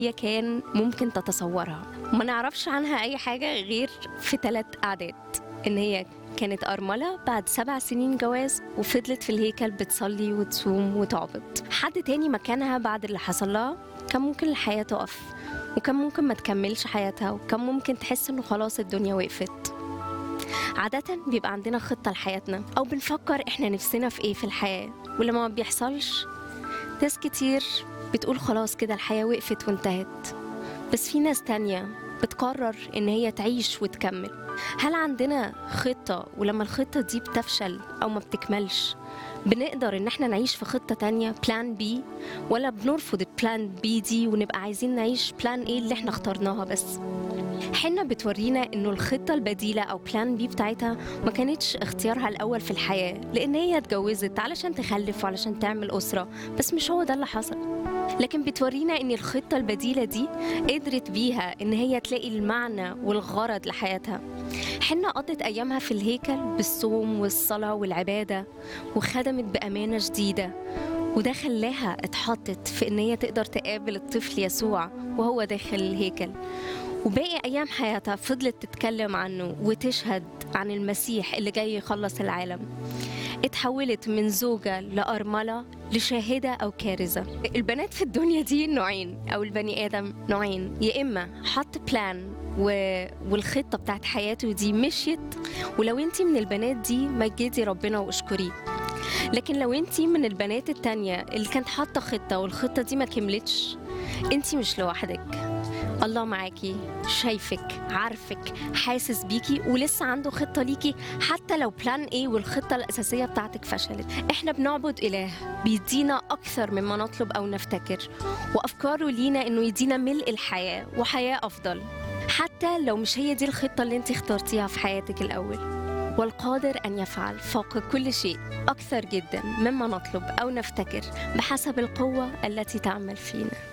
هي كان ممكن تتصورها ما نعرفش عنها أي حاجة غير في ثلاث أعداد إن هي كانت أرملة بعد سبع سنين جواز وفضلت في الهيكل بتصلي وتصوم وتعبد حد تاني مكانها بعد اللي حصل لها كان ممكن الحياة تقف وكان ممكن ما تكملش حياتها وكان ممكن تحس إنه خلاص الدنيا وقفت عادة بيبقى عندنا خطة لحياتنا أو بنفكر إحنا نفسنا في إيه في الحياة ولما ما بيحصلش ناس كتير بتقول خلاص كده الحياة وقفت وانتهت بس في ناس تانية بتقرر إن هي تعيش وتكمل هل عندنا خطة ولما الخطة دي بتفشل أو ما بتكملش بنقدر إن احنا نعيش في خطة تانية بلان بي ولا بنرفض البلان بي دي ونبقى عايزين نعيش بلان ايه اللي احنا اخترناها بس حنا بتورينا انه الخطة البديلة او بلان بي بتاعتها ما كانتش اختيارها الاول في الحياة لان هي اتجوزت علشان تخلف وعلشان تعمل اسرة بس مش هو ده اللي حصل لكن بتورينا ان الخطة البديلة دي قدرت بيها ان هي تلاقي المعنى والغرض لحياتها حنا قضت ايامها في الهيكل بالصوم والصلاة والعبادة وخدمت بأمانة شديدة وده خلاها اتحطت في ان هي تقدر تقابل الطفل يسوع وهو داخل الهيكل وباقي أيام حياتها فضلت تتكلم عنه وتشهد عن المسيح اللي جاي يخلص العالم اتحولت من زوجة لأرملة لشاهدة أو كارزة البنات في الدنيا دي نوعين أو البني آدم نوعين يا إما حط بلان و... والخطة بتاعت حياته دي مشيت ولو انت من البنات دي مجدي ربنا واشكريه لكن لو انت من البنات التانية اللي كانت حاطة خطة والخطة دي ما كملتش انت مش لوحدك الله معاكي شايفك عارفك حاسس بيكي ولسه عنده خطة ليكي حتى لو بلان ايه والخطة الأساسية بتاعتك فشلت احنا بنعبد إله بيدينا أكثر مما نطلب أو نفتكر وأفكاره لينا إنه يدينا ملء الحياة وحياة أفضل حتى لو مش هي دي الخطة اللي انت اخترتيها في حياتك الأول والقادر أن يفعل فوق كل شيء أكثر جدا مما نطلب أو نفتكر بحسب القوة التي تعمل فينا